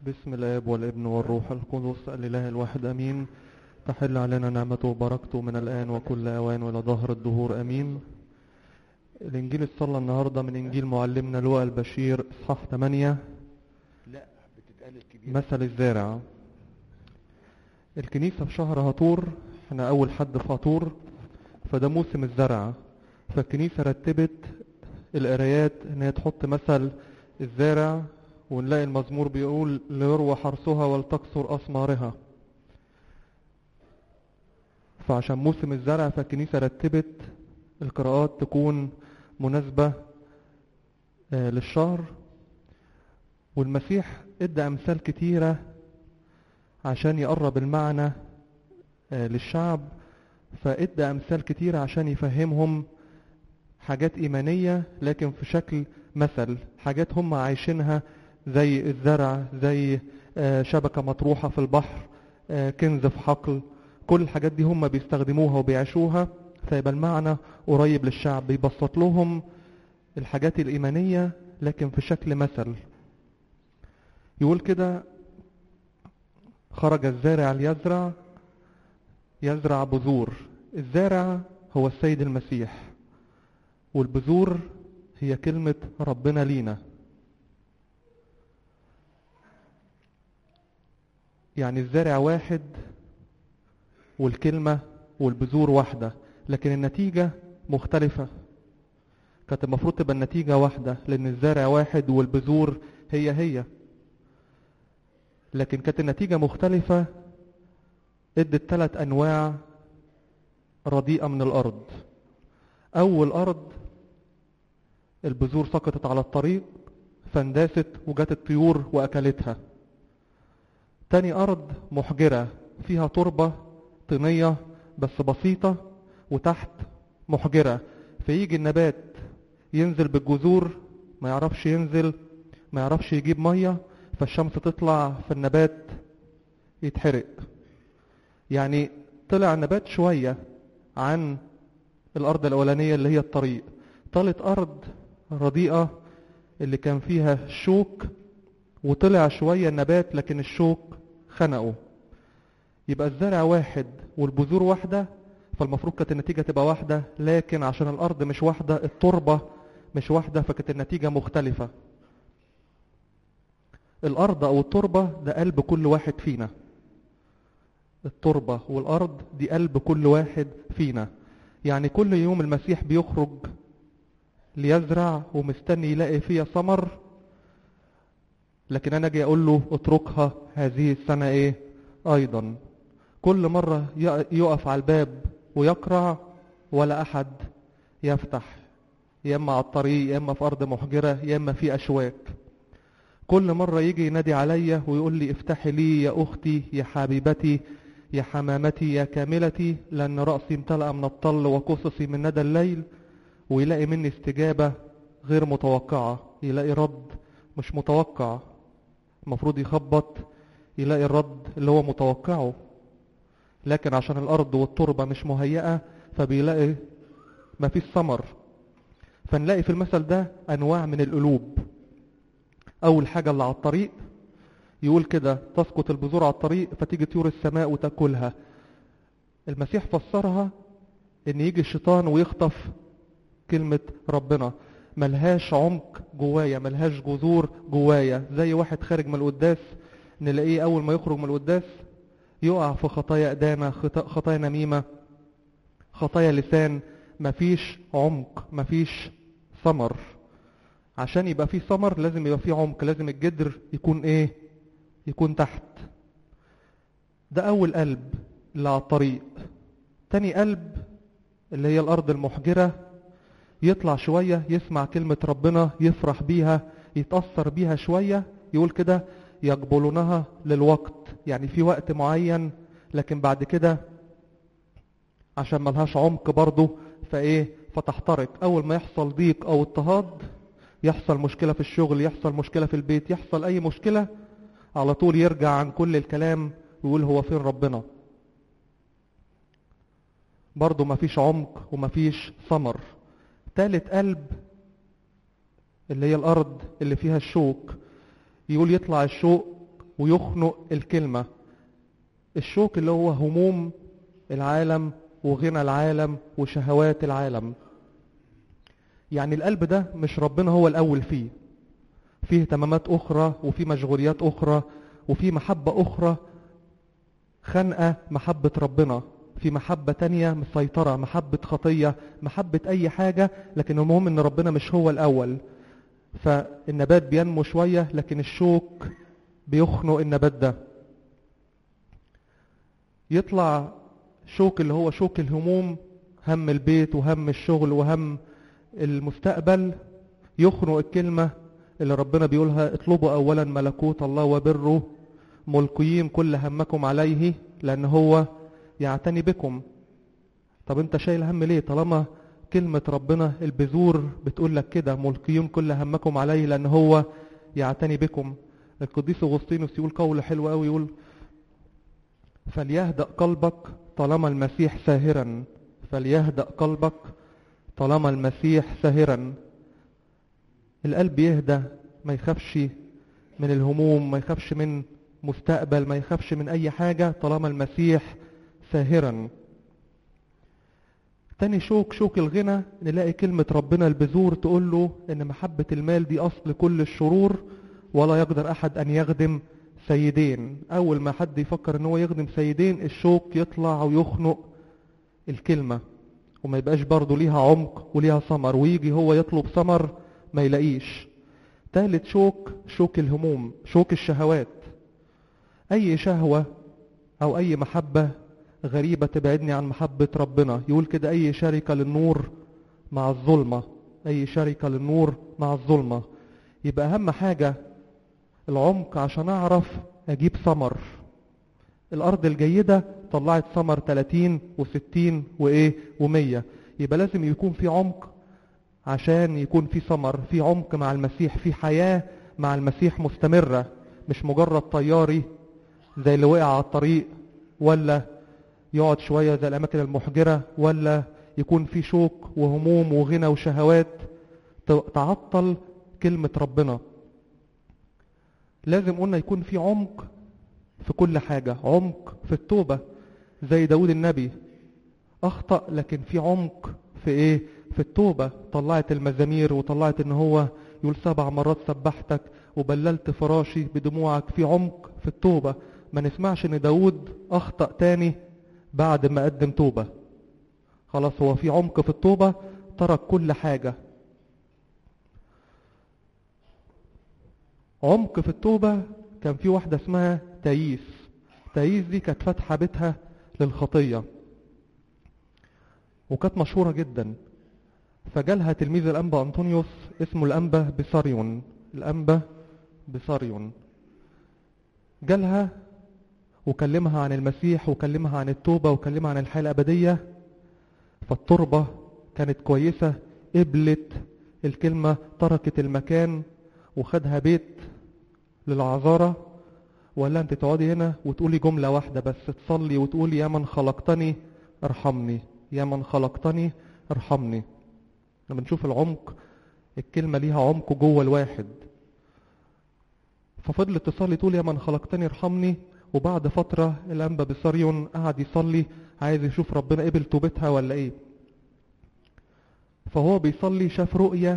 بسم الاب والابن والروح القدس الاله الواحد امين تحل علينا نعمته وبركته من الان وكل اوان والى ظهر الدهور امين الانجيل الصلى النهارده من انجيل معلمنا لوقا البشير اصحاح 8 لا بتتقال الكبير مثل الزارع الكنيسة في شهر هطور احنا اول حد في هطور فده موسم الزرع فالكنيسة رتبت القرايات ان هي تحط مثل الزارع ونلاقي المزمور بيقول ليروى حرثها ولتكثر اثمارها فعشان موسم الزرع فالكنيسة رتبت القراءات تكون مناسبة آه، للشهر والمسيح ادى امثال كتيرة عشان يقرب المعنى آه، للشعب فادى امثال كتيرة عشان يفهمهم حاجات ايمانية لكن في شكل مثل حاجات هم عايشينها زي الزرع زي آه، شبكة مطروحة في البحر آه، كنز في حقل كل الحاجات دي هم بيستخدموها وبيعيشوها فيبقى المعنى قريب للشعب بيبسط لهم الحاجات الإيمانية لكن في شكل مثل يقول كده خرج الزارع ليزرع يزرع بذور الزارع هو السيد المسيح والبذور هي كلمة ربنا لينا يعني الزارع واحد والكلمة والبذور واحدة لكن النتيجة مختلفة كانت المفروض تبقى النتيجة واحدة لأن الزارع واحد والبذور هي هي لكن كانت النتيجة مختلفة ادت ثلاث أنواع رديئة من الأرض أول أرض البذور سقطت على الطريق فانداست وجت الطيور وأكلتها تاني أرض محجرة فيها تربة طينية بس بسيطة وتحت محجرة فيجي النبات ينزل بالجذور ما يعرفش ينزل ما يعرفش يجيب مية فالشمس تطلع فالنبات يتحرق يعني طلع النبات شوية عن الأرض الأولانية اللي هي الطريق طالت أرض رديئة اللي كان فيها شوك وطلع شوية النبات لكن الشوك خنقه يبقى الزرع واحد والبذور واحدة فالمفروض كانت النتيجة تبقى واحدة لكن عشان الأرض مش واحدة التربة مش واحدة فكانت النتيجة مختلفة الأرض أو التربة ده قلب كل واحد فينا التربة والأرض دي قلب كل واحد فينا يعني كل يوم المسيح بيخرج ليزرع ومستني يلاقي فيها ثمر لكن أنا أجي أقول له اتركها هذه السنة إيه أيضا كل مرة يقف على الباب ويقرع ولا أحد يفتح يا إما على الطريق يا إما في أرض محجرة يا إما في أشواك كل مرة يجي ينادي عليا ويقول لي افتحي لي يا أختي يا حبيبتي يا حمامتي يا كاملتي لأن رأسي امتلأ من الطل وقصصي من ندى الليل ويلاقي مني استجابة غير متوقعة يلاقي رد مش متوقع المفروض يخبط يلاقي الرد اللي هو متوقعه لكن عشان الأرض والتربة مش مهيئة فبيلاقي مفيش ثمر فنلاقي في المثل ده أنواع من القلوب أول حاجة اللي على الطريق يقول كده تسقط البذور على الطريق فتيجي طيور السماء وتاكلها المسيح فسرها ان يجي الشيطان ويخطف كلمة ربنا ملهاش عمق جوايا ملهاش جذور جوايا زي واحد خارج من القداس نلاقيه اول ما يخرج من القداس يقع في خطايا ادانة خطايا نميمة خطايا لسان مفيش عمق مفيش ثمر عشان يبقى فيه ثمر لازم يبقى فيه عمق لازم الجدر يكون ايه يكون تحت ده اول قلب اللي على الطريق تاني قلب اللي هي الارض المحجرة يطلع شوية يسمع كلمة ربنا يفرح بيها يتأثر بيها شوية يقول كده يقبلونها للوقت يعني في وقت معين لكن بعد كده عشان ملهاش عمق برضه فايه فتحترق اول ما يحصل ضيق او اضطهاد يحصل مشكلة في الشغل يحصل مشكلة في البيت يحصل اي مشكلة على طول يرجع عن كل الكلام ويقول هو فين ربنا برضه مفيش عمق ومفيش ثمر تالت قلب اللي هي الارض اللي فيها الشوك يقول يطلع الشوك ويخنق الكلمة الشوك اللي هو هموم العالم وغنى العالم وشهوات العالم يعني القلب ده مش ربنا هو الأول فيه فيه اهتمامات أخرى وفيه مشغوليات أخرى وفيه محبة أخرى خنقة محبة ربنا في محبة تانية مسيطرة محبة خطية محبة أي حاجة لكن المهم إن ربنا مش هو الأول فالنبات بينمو شوية لكن الشوك بيخنق النبات ده يطلع شوك اللي هو شوك الهموم هم البيت وهم الشغل وهم المستقبل يخنق الكلمة اللي ربنا بيقولها اطلبوا أولا ملكوت الله وبره ملقيين كل همكم عليه لأن هو يعتني بكم طب انت شايل هم ليه طالما كلمة ربنا البذور بتقول لك كده ملقيين كل همكم عليه لأن هو يعتني بكم القديس أغسطينوس يقول قول حلو قوي يقول فليهدأ قلبك طالما المسيح ساهرا فليهدأ قلبك طالما المسيح ساهرا القلب يهدى ما يخافش من الهموم ما يخافش من مستقبل ما يخافش من أي حاجة طالما المسيح ساهرا تاني شوك شوك الغنى نلاقي كلمة ربنا البذور تقول له ان محبة المال دي اصل كل الشرور ولا يقدر احد ان يخدم سيدين اول ما حد يفكر ان هو يخدم سيدين الشوك يطلع ويخنق الكلمة وما يبقاش برضه ليها عمق وليها ثمر ويجي هو يطلب ثمر ما يلاقيش تالت شوك شوك الهموم شوك الشهوات اي شهوة او اي محبة غريبة تبعدني عن محبة ربنا يقول كده أي شركة للنور مع الظلمة أي شركة للنور مع الظلمة يبقى أهم حاجة العمق عشان أعرف أجيب ثمر الأرض الجيدة طلعت ثمر 30 و60 وإيه و100 يبقى لازم يكون في عمق عشان يكون في ثمر في عمق مع المسيح في حياة مع المسيح مستمرة مش مجرد طياري زي اللي وقع على الطريق ولا يقعد شوية زي الأماكن المحجرة ولا يكون في شوك وهموم وغنى وشهوات تعطل كلمة ربنا لازم قلنا يكون في عمق في كل حاجة عمق في التوبة زي داود النبي أخطأ لكن في عمق في إيه في التوبة طلعت المزامير وطلعت إن هو يقول سبع مرات سبحتك وبللت فراشي بدموعك في عمق في التوبة ما نسمعش إن داود أخطأ تاني بعد ما قدم توبة خلاص هو في عمق في التوبة ترك كل حاجة عمق في التوبة كان في واحدة اسمها تاييس تاييس دي كانت فاتحة بيتها للخطية وكانت مشهورة جدا فجالها تلميذ الأنبا أنطونيوس اسمه الأنبا بساريون الأنبا بساريون جالها وكلمها عن المسيح وكلمها عن التوبة وكلمها عن الحياة الأبدية فالتربة كانت كويسة قبلت الكلمة تركت المكان وخدها بيت للعذارة ولا انت تقعدي هنا وتقولي جملة واحدة بس تصلي وتقولي يا من خلقتني ارحمني يا من خلقتني ارحمني لما نشوف العمق الكلمة ليها عمق جوه الواحد ففضلت تصلي تقول يا من خلقتني ارحمني وبعد فترة الأنبا بساريون قعد يصلي عايز يشوف ربنا قبل توبتها ولا ايه فهو بيصلي شاف رؤية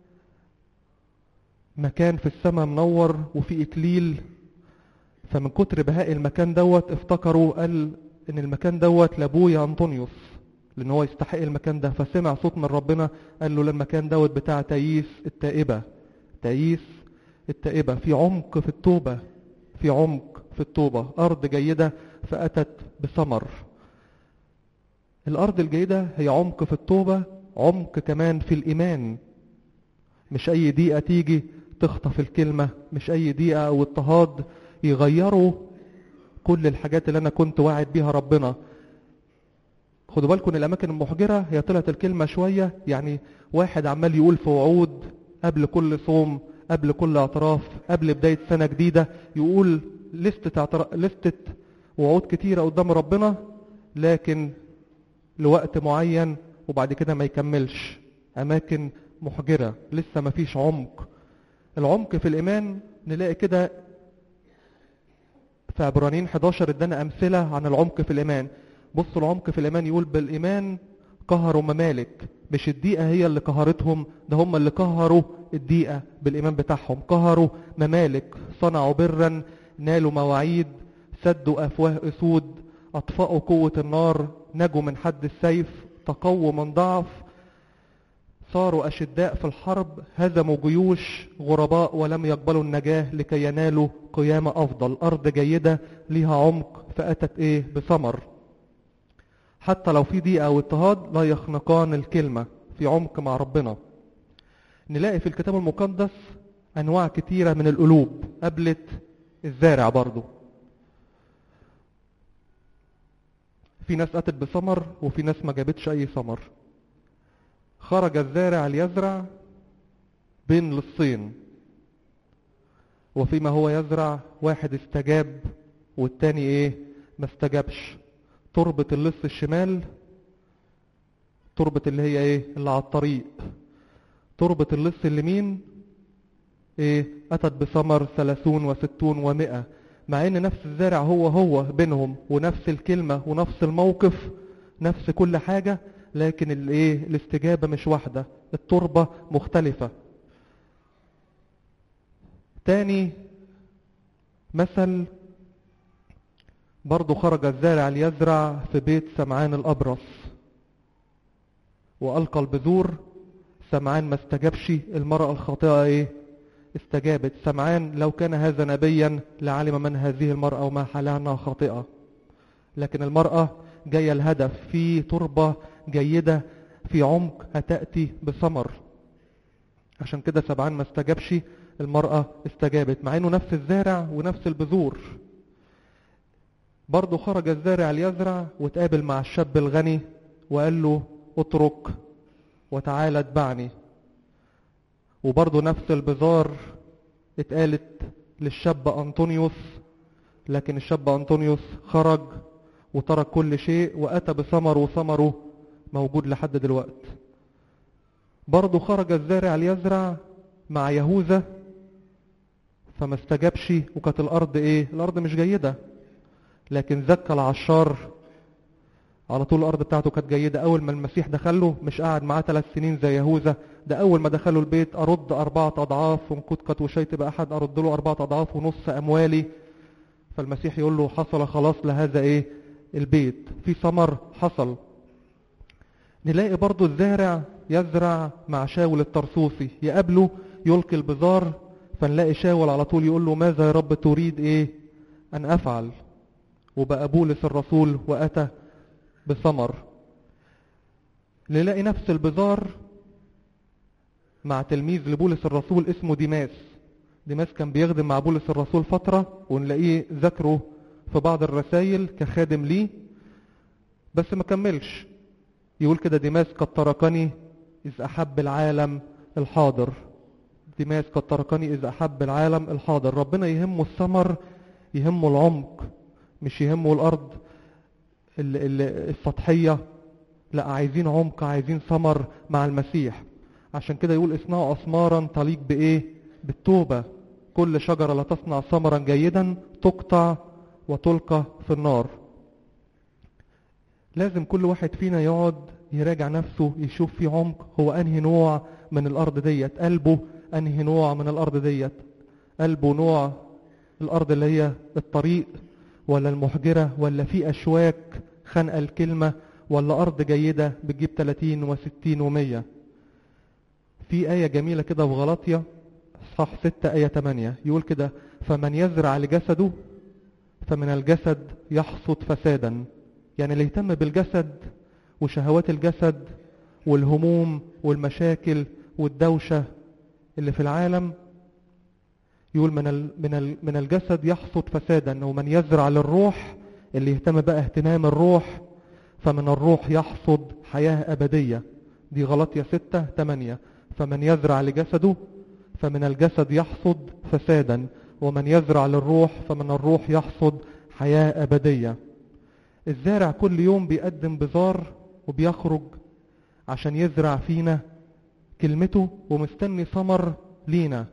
مكان في السماء منور وفي إكليل فمن كتر بهاء المكان دوت افتكروا قال ان المكان دوت لابويا أنطونيوس لان هو يستحق المكان ده فسمع صوت من ربنا قال له المكان دوت بتاع تاييس التائبة تاييس التائبة في عمق في التوبة في عمق في التوبة أرض جيدة فأتت بثمر الأرض الجيدة هي عمق في التوبة عمق كمان في الإيمان مش أي دقيقة تيجي تخطف الكلمة مش أي دقيقة أو اضطهاد يغيروا كل الحاجات اللي أنا كنت واعد بيها ربنا خدوا بالكم ان الاماكن المحجره هي طلعت الكلمه شويه يعني واحد عمال يقول في وعود قبل كل صوم قبل كل اعتراف قبل بدايه سنه جديده يقول لستة اعتراف لستة وعود كتيره قدام ربنا لكن لوقت معين وبعد كده ما يكملش اماكن محجره لسه ما فيش عمق العمق في الايمان نلاقي كده في عبرانيين 11 ادانا امثله عن العمق في الايمان بصوا العمق في الايمان يقول بالايمان قهروا ممالك مش الدقيقه هي اللي قهرتهم ده هم اللي قهروا الدقيقه بالايمان بتاعهم قهروا ممالك صنعوا برا نالوا مواعيد سدوا افواه اسود اطفأوا قوه النار نجوا من حد السيف تقووا من ضعف صاروا أشداء في الحرب هزموا جيوش غرباء ولم يقبلوا النجاة لكي ينالوا قيامة أفضل أرض جيدة ليها عمق فأتت إيه بثمر حتى لو في ضيقة أو اضطهاد لا يخنقان الكلمة في عمق مع ربنا نلاقي في الكتاب المقدس أنواع كتيرة من القلوب قبلت الزارع برضو في ناس أتت بثمر وفي ناس ما جابتش أي ثمر خرج الزارع ليزرع بين لصين وفيما هو يزرع واحد استجاب والتاني ايه ما استجابش تربة اللص الشمال تربة اللي هي ايه اللي على الطريق تربة اللص اليمين ايه اتت بثمر ثلاثون وستون ومئة مع ان نفس الزارع هو هو بينهم ونفس الكلمة ونفس الموقف نفس كل حاجة لكن الايه الاستجابة مش واحدة التربة مختلفة تاني مثل برضو خرج الزارع ليزرع في بيت سمعان الأبرص وألقى البذور سمعان ما استجابش المرأة الخاطئة ايه استجابت سمعان لو كان هذا نبيا لعلم من هذه المرأة وما حالها انها خاطئة لكن المرأة جاية الهدف في تربة جيدة في عمق هتأتي بثمر عشان كده سبعان ما استجابش المرأة استجابت مع انه نفس الزارع ونفس البذور برضه خرج الزارع ليزرع وتقابل مع الشاب الغني وقال له اترك وتعالى اتبعني وبرضه نفس البذار اتقالت للشاب أنطونيوس لكن الشاب أنطونيوس خرج وترك كل شيء وأتى بثمر وثمره موجود لحد دلوقت برضه خرج الزارع ليزرع مع يهوذا فما استجابش وكانت الأرض إيه الأرض مش جيدة لكن زكى العشار على طول الأرض بتاعته كانت جيدة أول ما المسيح دخله مش قاعد معاه ثلاث سنين زي يهوذا ده أول ما دخله البيت أرد أربعة أضعاف وإن كنت قد وشيت بأحد أرد له أربعة أضعاف ونص أموالي فالمسيح يقول له حصل خلاص لهذا إيه البيت في ثمر حصل نلاقي برضو الزارع يزرع مع شاول الترسوسي يقابله يلقي البزار فنلاقي شاول على طول يقول له ماذا يا رب تريد ايه ان افعل وبقى بولس الرسول واتى بثمر نلاقي نفس البزار مع تلميذ لبولس الرسول اسمه ديماس ديماس كان بيخدم مع بولس الرسول فترة ونلاقيه ذكره في بعض الرسائل كخادم ليه بس ما كملش يقول كده ديماس قد تركني إذ أحب العالم الحاضر ديماس قد تركني إذ أحب العالم الحاضر ربنا يهمه الثمر يهمه العمق مش يهمه الأرض ال- ال- السطحية لا عايزين عمق عايزين ثمر مع المسيح عشان كده يقول اصنعوا أثمارا تليق بإيه بالتوبة كل شجرة لا تصنع ثمرا جيدا تقطع وتلقى في النار لازم كل واحد فينا يقعد يراجع نفسه يشوف في عمق هو انهي نوع من الارض ديت قلبه انهي نوع من الارض ديت قلبه نوع الارض اللي هي الطريق ولا المحجرة ولا في اشواك خنق الكلمة ولا ارض جيدة بتجيب 30 و60 و100 في آية جميلة كده في غلطية صح 6 آية 8 يقول كده فمن يزرع لجسده فمن الجسد يحصد فسادا يعني اللي يهتم بالجسد وشهوات الجسد والهموم والمشاكل والدوشة اللي في العالم يقول من ال من ال من الجسد يحصد فسادا ومن يزرع للروح اللي يهتم بقى اهتمام الروح فمن الروح يحصد حياة أبدية دي غلطية ستة تمانية فمن يزرع لجسده فمن الجسد يحصد فسادا ومن يزرع للروح فمن الروح يحصد حياة أبدية الزارع كل يوم بيقدم بذار وبيخرج عشان يزرع فينا كلمته ومستني ثمر لينا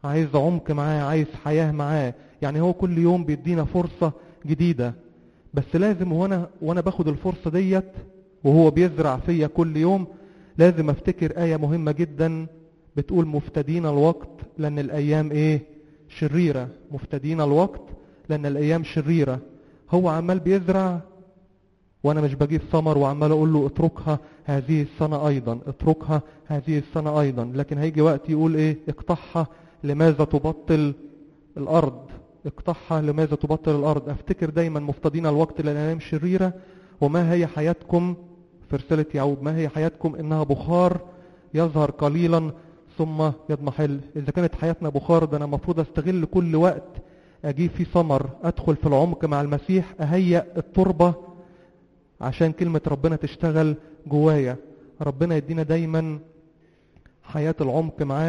عايز عمق معاه عايز حياة معاه يعني هو كل يوم بيدينا فرصة جديدة بس لازم وانا وانا باخد الفرصة ديت وهو بيزرع فيا كل يوم لازم افتكر آية مهمة جدا بتقول مفتدين الوقت لأن الأيام إيه شريرة مفتدين الوقت لأن الأيام شريرة هو عمال بيزرع وأنا مش بجيب ثمر وعمال أقول له اتركها هذه السنة أيضا اتركها هذه السنة أيضا لكن هيجي وقت يقول إيه اقطعها لماذا تبطل الأرض اقطعها لماذا تبطل الأرض افتكر دايما مفتدين الوقت لأن الأيام شريرة وما هي حياتكم في رسالة يعقوب ما هي حياتكم إنها بخار يظهر قليلا ثم يضمحل إذا كانت حياتنا بخار ده أنا المفروض أستغل كل وقت أجيب فيه ثمر أدخل في العمق مع المسيح أهيأ التربة عشان كلمة ربنا تشتغل جوايا ربنا يدينا دايما حياة العمق معاه